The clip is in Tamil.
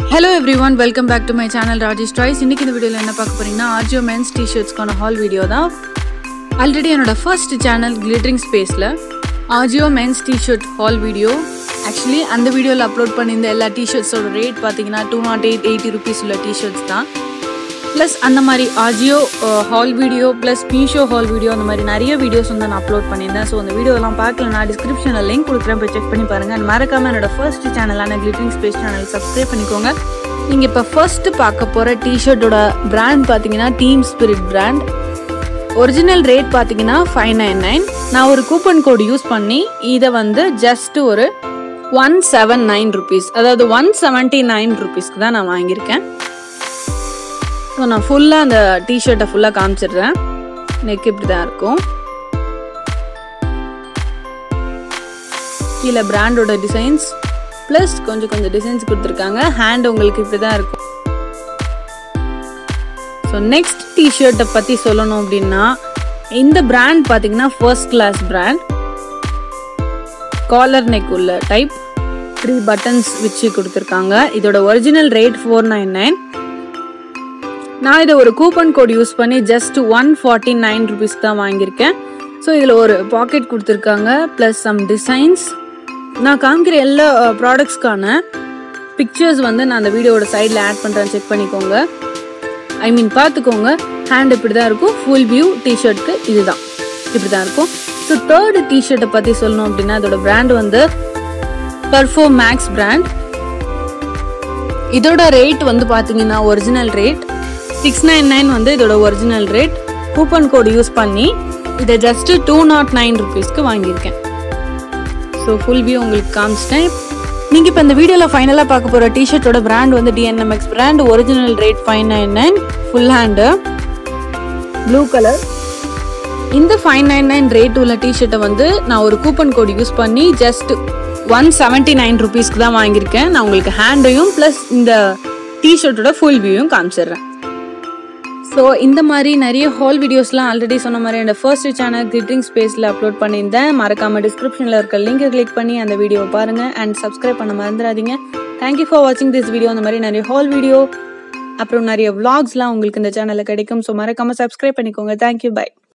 hello everyone welcome back to my channel Rajesh Toys இன்னைக்கு இந்த வீடியோவில் என்ன பார்க்க போறீங்கன்னா ஆர்ஜியோ மென்ஸ் டிஷர்ட்ஸ்க்கான ஹால் வீடியோ தான் ஆல்ரெடி என்னோட ஃபர்ஸ்ட் சேனல் கிளிட்டரிங் ஸ்பேஸில் Ajio men's T-shirt haul video actually அந்த வீடியோவில் அப்லோட் பண்ணியிருந்த எல்லா டிஷர்ட்ஸோட ரேட் பார்த்தீங்கன்னா two not eight eighty rupees உள்ள டிஷர்ட்ஸ் தான் ப்ளஸ் அந்த மாதிரி Ajio haul video plus Meesho haul video அந்த மாதிரி நிறைய வீடியோஸ் வந்து நான் அப்லோட் பண்ணியிருந்தேன் ஸோ அந்த வீடியோலாம் பார்க்கல நான் டிஸ்கிரிப்ஷனில் லிங்க் கொடுக்குறேன் போய் செக் பண்ணி பாருங்கள் அண்ட் மறக்காம என்னோட ஃபர்ஸ்ட் சேனலான கிளிட்டிங் ஸ்பேஸ் சேனல் சப்ஸ்கிரைப் பண்ணிக்கோங்க நீங்கள் இப்போ ஃபர்ஸ்ட்டு பார்க்க போகிற டிஷர்ட்டோட பிராண்ட் பார்த்தீங்கன்னா Team Spirit brand original rate பார்த்தீங்கன்னா ஃபைவ் நைன் நைன் நான் ஒரு கூப்பன் கோடு யூஸ் பண்ணி இதை வந்து ஜஸ்ட் ஒரு ஒன் செவன் நைன் ருபீஸ் அதாவது ஒன் செவன்ட்டி நைன் ருபீஸ்க்கு தான் நான் வாங்கியிருக்கேன் ஸோ நான் ஃபுல்லாக அந்த டிஷர்ட்டை ஃபுல்லாக காமிச்சிடுறேன் நெக் இப்படி தான் இருக்கும் கீழே பிராண்டோட டிசைன்ஸ் ப்ளஸ் கொஞ்சம் கொஞ்சம் டிசைன்ஸ் கொடுத்துருக்காங்க ஹேண்ட் உங்களுக்கு இப்படி தான் இருக்கும் ஸோ நெக்ஸ்ட் டிஷர்ட்டை பற்றி சொல்லணும் அப்படின்னா இந்த பிராண்ட் பார்த்தீங்கன்னா first class brand collar neck உள்ள டைப் த்ரீ பட்டன்ஸ் வச்சு கொடுத்துருக்காங்க இதோட original rate four nine nine நான் இதை ஒரு கூப்பன் கோட் யூஸ் பண்ணி just one forty nine rupees தான் வாங்கியிருக்கேன் ஸோ இதில் ஒரு பாக்கெட் கொடுத்துருக்காங்க ப்ளஸ் சம் டிசைன்ஸ் நான் காமிக்கிற எல்லா ப்ராடக்ட்ஸ்க்கான பிக்சர்ஸ் வந்து நான் அந்த வீடியோட சைடில் ஆட் பண்ணுறேன் செக் பண்ணிக்கோங்க ஐ மீன் பார்த்துக்கோங்க ஹேண்ட் இப்படி தான் இருக்கும் ஃபுல் வியூ டிஷர்ட்க்கு இதுதான் இப்படி தான் இருக்கும் ஸோ தேர்டு டிஷர்ட்டை பற்றி சொல்லணும் அப்படின்னா அதோட பிராண்ட் வந்து பர்ஃபோ மேக்ஸ் பிராண்ட் இதோட ரேட் வந்து பார்த்தீங்கன்னா original rate six nine nine வந்து இதோட original rate coupon code use பண்ணி இதை ஜஸ்ட் டூ நாட் நைன் ருபீஸ்க்கு வாங்கியிருக்கேன் ஸோ ஃபுல் வியூ உங்களுக்கு காமிச்சிட்டேன் நீங்கள் இப்போ இந்த வீடியோவில் ஃபைனலாக பார்க்க போகிற டிஷர்ட்டோட பிராண்ட் வந்து DNMX brand original rate five nine nine full hand blue colour இந்த ஃபைவ் நைன் நைன் ரேட் உள்ள டிஷர்ட்டை வந்து நான் ஒரு கூப்பன் கோடு யூஸ் பண்ணி ஜஸ்ட் ஒன் செவன்ட்டி நைன் ருபீஸ்க்கு தான் வாங்கியிருக்கேன் நான் உங்களுக்கு ஹேண்டையும் ப்ளஸ் இந்த டிஷர்ட்டோட ஃபுல் வியூயும் காமிச்சிடுறேன் ஸோ இந்த மாதிரி நிறைய ஹால் வீடியோஸ்லாம் ஆல்ரெடி சொன்ன மாதிரி என்னோட ஃபர்ஸ்ட் சேனல் கிரிட்டிங் ஸ்பேஸில் அப்லோட் பண்ணியிருந்தேன் மறக்காம டிஸ்கிரிப்ஷனில் இருக்க லிங்கை கிளிக் பண்ணி அந்த வீடியோவை பாருங்கள் அண்ட் சப்ஸ்கிரைப் பண்ண மறந்துடாதீங்க தேங்க்யூ ஃபார் வாட்சிங் திஸ் வீடியோ அந்த மாதிரி நிறைய ஹால் வீடியோ அப்புறம் நிறைய vlogsலாம் உங்களுக்கு இந்த சேனலில் கிடைக்கும் ஸோ மறக்காம சப்ஸ்கிரைப் பண்ணிக்கோங்க தேங்க்யூ பை